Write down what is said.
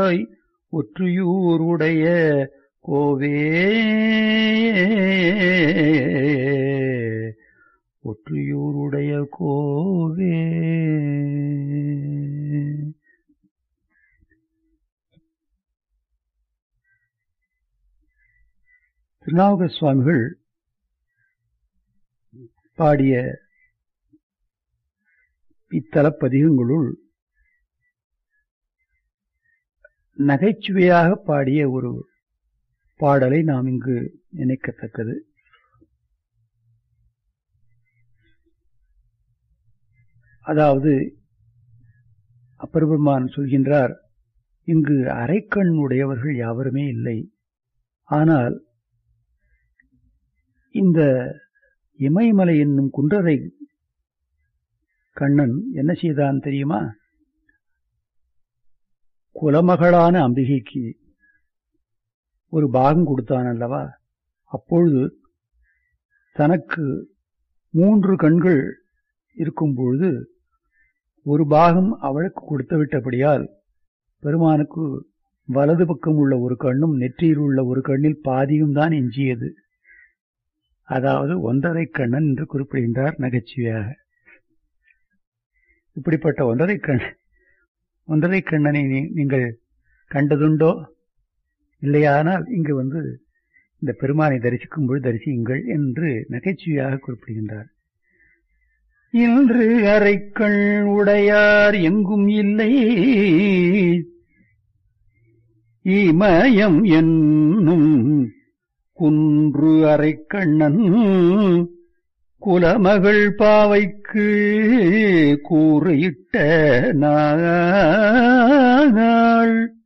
தாய் ஒற்றியூருடைய கோவே ஒற்றியூருடைய கோவே திருநாவுக சுவாமிகள் பாடிய இத்தலப்பதிகங்களுள் நகைச்சுவையாக பாடிய ஒரு பாடலை நாம் இங்கு நினைக்கத்தக்கது அதாவது அப்பெருமான் சொல்கின்றார் இங்கு அரைக்கண் உடையவர்கள் யாவருமே இல்லை ஆனால் இந்த இமயமலை என்னும் குன்றரை கண்ணன் என்ன செய்தான் தெரியுமா குலமகளான அம்பிகைக்கு ஒரு பாகம் கொடுத்தான் அல்லவா அப்பொழுது தனக்கு மூன்று கண்கள் இருக்கும் பொழுது ஒரு பாகம் அவளுக்கு கொடுத்து விட்டபடியால் பெருமானுக்கு வலது பக்கம் உள்ள ஒரு கண்ணும் நெற்றியில் உள்ள ஒரு கண்ணில் பாதியும் தான் எஞ்சியது அதாவது ஒன்றரை கண்ணன் என்று குறிப்பிடுகின்றார் நகைச்சுவையாக இப்படிப்பட்ட ஒன்றரை கண் ஒன்றரை கண்ணனை நீங்கள் கண்டதுண்டோ இல்லையானால் இங்கு வந்து இந்த பெருமானை தரிசிக்கும் பொழுது தரிசியுங்கள் என்று நகைச்சுவையாக குறிப்பிடுகின்றார் இன்று அரைக்கண் உடையார் எங்கும் இல்லை இமயம் என்னும் குன்று அரைக்கண்ணன் குலமகள் பாவைக்கு கூறியிட்ட நாள்